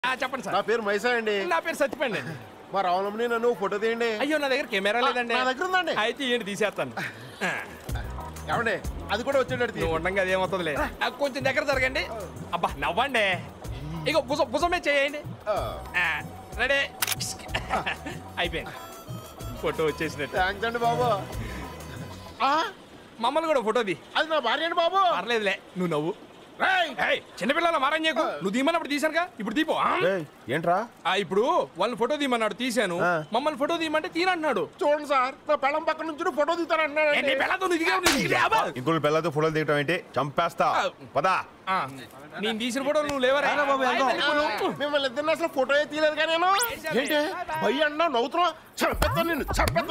ఆ, చెప్పండి నా సార్ పేరు మైసా అండి నా పేరు సత్యపండి అండి మా రావణమ్మని నన్ను ఫోటో తీయండి అయ్యో నా దగ్గర కెమెరా లేదండి నా దగ్గర ఉందండి అయితే ఏంటి తీసేస్తాను ఆ, ఏమండి అది కూడా వచ్చేటట్టు నువ్వు ఉండగా అదేమవుతుందిలే ఆ, కొంచెం దగ్గర జరగండి అబ్బా నవ్వండి ఇక భుజం భుజమే చేయండి ఆ, రెడీ అయిపోయింది ఫోటో వచ్చేసినట్టు థ్యాంక్స్ అండి బాబు ఆ, మమ్మల్ని కూడా ఫోటో తీ అది నా భార్య అండి బాబు పర్లేదులే నువ్వు నవ్వు రేయ్! ఏయ్, చిన్నపిల్లల మారం చేయకు నువ్వు తీయమన్నప్పుడు తీసానుగా ఇప్పుడు తీపో ఆ? ఏంట్రా ఆ, ఇప్పుడు వాళ్ళని ఫోటో తీయమన్నాడు తీశాను ఆ. మమ్మల్ని ఫోటో తీయమంటే తీనంటున్నాడు చూడండి సార్ నా పెళ్ళం పక్క నుంచి ఫోటో ఏ, నీ తీస్తానంటున్నాడు పిల్లతో నువ్వు దిగావు, నువ్వు దిగావు, అబ్బా. ఇంకోటి పిల్లలతో ఫోటోలు దిగటం ఏంటి చంపేస్తా పదా ఆ, నేను తీసిన ఫోటో నువ్వు లేవరా బాయ్, వెళ్ళిపో. మిమ్మల్ని ఇద్దరిని అసలు ఫోటో తీయలేదు కానీ నేను ఏంటి భయ్య అన్నా నవ్వుతున్నా చంపేస్తాను నిన్ను చంపేస్తాను